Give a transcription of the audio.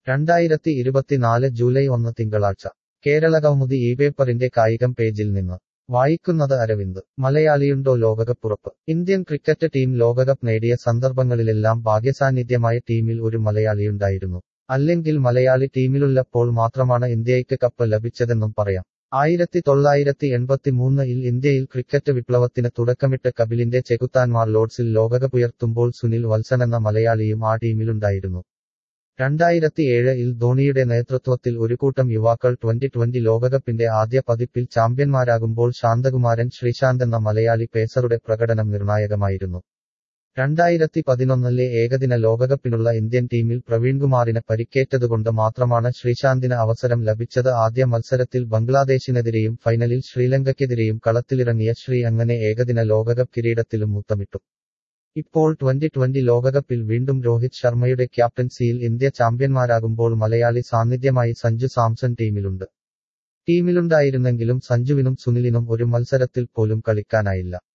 രണ്ടായിരത്തി ഇരുപത്തിനാല് ജൂലൈ ഒന്ന് തിങ്കളാഴ്ച കേരളകൗമുദി ഈ പേപ്പറിന്റെ കായികം പേജിൽ നിന്ന് വായിക്കുന്നത് അരവിന്ദ് മലയാളിയുണ്ടോ ലോകകപ്പുറപ്പ് ഇന്ത്യൻ ക്രിക്കറ്റ് ടീം ലോകകപ്പ് നേടിയ സന്ദർഭങ്ങളിലെല്ലാം ഭാഗ്യസാന്നിധ്യമായ ടീമിൽ ഒരു മലയാളിയുണ്ടായിരുന്നു അല്ലെങ്കിൽ മലയാളി ടീമിലുള്ളപ്പോൾ മാത്രമാണ് ഇന്ത്യയ്ക്ക് കപ്പ് ലഭിച്ചതെന്നും പറയാം ആയിരത്തി തൊള്ളായിരത്തി എൺപത്തിമൂന്നിൽ ഇന്ത്യയിൽ ക്രിക്കറ്റ് വിപ്ലവത്തിന് തുടക്കമിട്ട് കപിലിന്റെ ചെകുത്താൻമാർ ലോർഡ്സിൽ ലോകകപ്പുയർത്തുമ്പോൾ സുനിൽ വത്സൻ എന്ന മലയാളിയും ആ ടീമിലുണ്ടായിരുന്നു രണ്ടായിരത്തി ഏഴിൽ ധോണിയുടെ നേതൃത്വത്തിൽ ഒരു കൂട്ടം യുവാക്കൾ ട്വന്റി ട്വന്റി ലോകകപ്പിന്റെ ആദ്യ പതിപ്പിൽ ചാമ്പ്യന്മാരാകുമ്പോൾ ശാന്തകുമാരൻ ശ്രീശാന്ത് എന്ന മലയാളി പേസറുടെ പ്രകടനം നിർണായകമായിരുന്നു രണ്ടായിരത്തി പതിനൊന്നിലെ ഏകദിന ലോകകപ്പിനുള്ള ഇന്ത്യൻ ടീമിൽ പ്രവീൺകുമാറിന് പരിക്കേറ്റതുകൊണ്ട് മാത്രമാണ് ശ്രീശാന്തിന് അവസരം ലഭിച്ചത് ആദ്യ മത്സരത്തിൽ ബംഗ്ലാദേശിനെതിരെയും ഫൈനലിൽ ശ്രീലങ്കയ്ക്കെതിരെയും കളത്തിലിറങ്ങിയ ശ്രീ അങ്ങനെ ഏകദിന ലോകകപ്പ് കിരീടത്തിലും മുത്തമിട്ടു ഇപ്പോൾ ട്വന്റി ട്വന്റി ലോകകപ്പിൽ വീണ്ടും രോഹിത് ശർമ്മയുടെ ക്യാപ്റ്റൻസിയിൽ ഇന്ത്യ ചാമ്പ്യന്മാരാകുമ്പോൾ മലയാളി സാന്നിധ്യമായി സഞ്ജു സാംസൺ ടീമിലുണ്ട് ടീമിലുണ്ടായിരുന്നെങ്കിലും സഞ്ജുവിനും സുനിലിനും ഒരു മത്സരത്തിൽ പോലും കളിക്കാനായില്ല